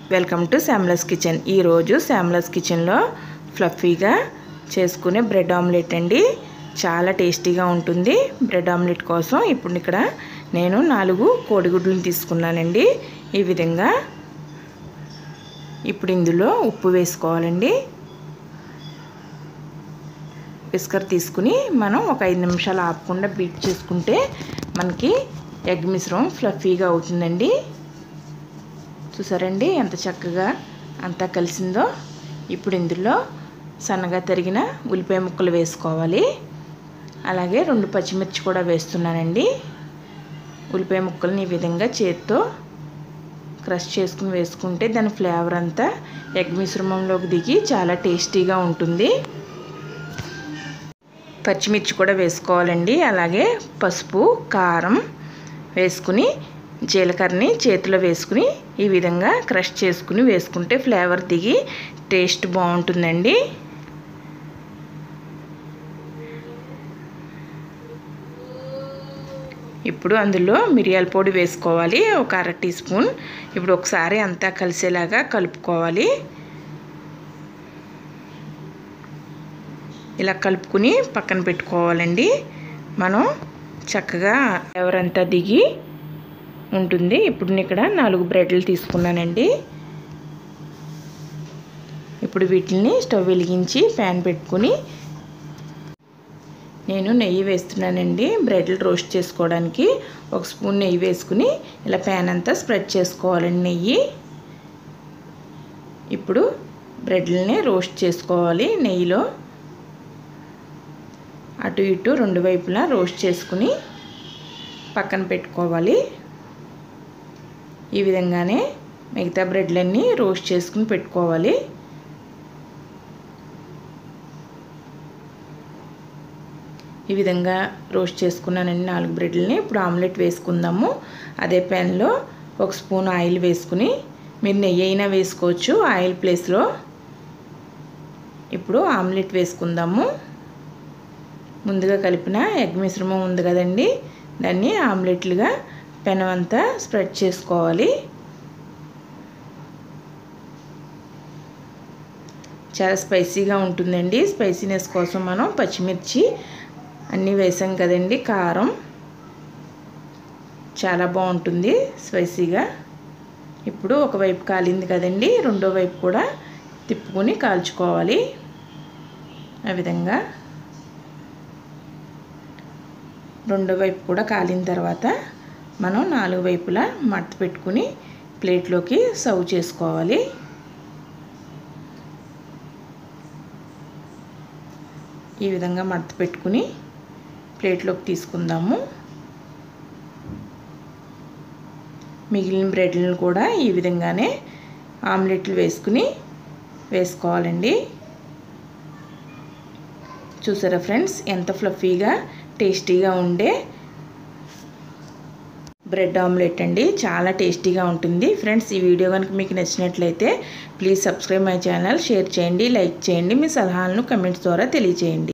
welcome to శామ్లస్ kitchen ఈరోజు శామ్లస్ కిచెన్లో ఫ్లఫీగా చేసుకునే బ్రెడ్ ఆమ్లెట్ అండి చాలా టేస్టీగా ఉంటుంది బ్రెడ్ ఆమ్లెట్ కోసం ఇప్పుడు ఇక్కడ నేను నాలుగు కోడిగుడ్లను తీసుకున్నానండి ఈ విధంగా ఇప్పుడు ఇందులో ఉప్పు వేసుకోవాలండి విస్కర్ తీసుకుని మనం ఒక ఐదు నిమిషాలు ఆపకుండా బీట్ చేసుకుంటే మనకి ఎగ్ మిశ్రమం ఫ్లఫీగా అవుతుందండి చూసారండి ఎంత చక్కగా అంతా కలిసిందో ఇప్పుడు ఇందులో సన్నగా తరిగిన ఉల్లిపాయ ముక్కలు వేసుకోవాలి అలాగే రెండు పచ్చిమిర్చి కూడా వేస్తున్నానండి ఉల్లిపాయ ముక్కల్ని ఈ విధంగా చేత్తో క్రష్ చేసుకుని వేసుకుంటే దాని ఫ్లేవర్ అంతా ఎగ్ మిశ్రమంలోకి దిగి చాలా టేస్టీగా ఉంటుంది పచ్చిమిర్చి కూడా వేసుకోవాలండి అలాగే పసుపు కారం వేసుకుని జీలకర్రని చేతిలో వేసుకుని ఈ విధంగా క్రష్ చేసుకుని వేసుకుంటే ఫ్లేవర్ దిగి టేస్ట్ బాగుంటుందండి ఇప్పుడు అందులో మిరియాల పొడి వేసుకోవాలి ఒక అర టీ స్పూన్ ఇప్పుడు ఒకసారి అంతా కలిసేలాగా కలుపుకోవాలి ఇలా కలుపుకుని పక్కన పెట్టుకోవాలండి మనం చక్కగా ఎవరంతా దిగి ఉంటుంది ఇప్పుడు నేను ఇక్కడ నాలుగు బ్రెడ్లు తీసుకున్నానండి ఇప్పుడు వీటిని స్టవ్ వెలిగించి ప్యాన్ పెట్టుకుని నేను నెయ్యి వేస్తున్నానండి బ్రెడ్లు రోస్ట్ చేసుకోవడానికి ఒక స్పూన్ నెయ్యి వేసుకుని ఇలా ప్యాన్ అంతా స్ప్రెడ్ చేసుకోవాలండి నెయ్యి ఇప్పుడు బ్రెడ్లని రోస్ట్ చేసుకోవాలి నెయ్యిలో అటు ఇటు రెండు వైపులా రోస్ట్ చేసుకుని పక్కన పెట్టుకోవాలి ఈ విధంగానే మిగతా బ్రెడ్లన్నీ రోస్ట్ చేసుకుని పెట్టుకోవాలి ఈ విధంగా రోస్ట్ చేసుకున్నానండి నాలుగు బ్రెడ్లని ఇప్పుడు ఆమ్లెట్ వేసుకుందాము అదే ప్యాన్లో ఒక స్పూన్ ఆయిల్ వేసుకుని మీరు నెయ్యి అయినా వేసుకోవచ్చు ఆయిల్ ప్లేస్లో ఇప్పుడు ఆమ్లెట్ వేసుకుందాము ముందుగా కలిపిన ఎగ్ మిశ్రమం ఉంది కదండి దాన్ని ఆమ్లెట్లుగా పెనం అంతా స్ప్రెడ్ చేసుకోవాలి చాలా స్పైసీగా ఉంటుందండి స్పైసీనెస్ కోసం మనం పచ్చిమిర్చి అన్నీ వేసాం కదండి కారం చాలా బాగుంటుంది స్పైసీగా ఇప్పుడు ఒకవైపు కాలింది కదండి రెండో వైపు కూడా తిప్పుకొని కాల్చుకోవాలి ఆ విధంగా రెండో వైపు కూడా కాలిన తర్వాత మనం నాలుగు వైపులా మడత పెట్టుకుని ప్లేట్లోకి సర్వ్ చేసుకోవాలి ఈ విధంగా మడత పెట్టుకుని ప్లేట్లోకి తీసుకుందాము మిగిలిన బ్రెడ్లను కూడా ఈ విధంగానే ఆమ్లెట్లు వేసుకుని వేసుకోవాలండి చూసారా ఫ్రెండ్స్ ఎంత ఫ్లఫీగా టేస్టీగా ఉండే బ్రెడ్ ఆమ్లెట్ అండి చాలా టేస్టీగా ఉంటుంది ఫ్రెండ్స్ ఈ వీడియో కనుక మీకు నచ్చినట్లయితే please subscribe my channel share చేయండి లైక్ చేయండి మీ సలహాలను కమెంట్స్ ద్వారా తెలియచేయండి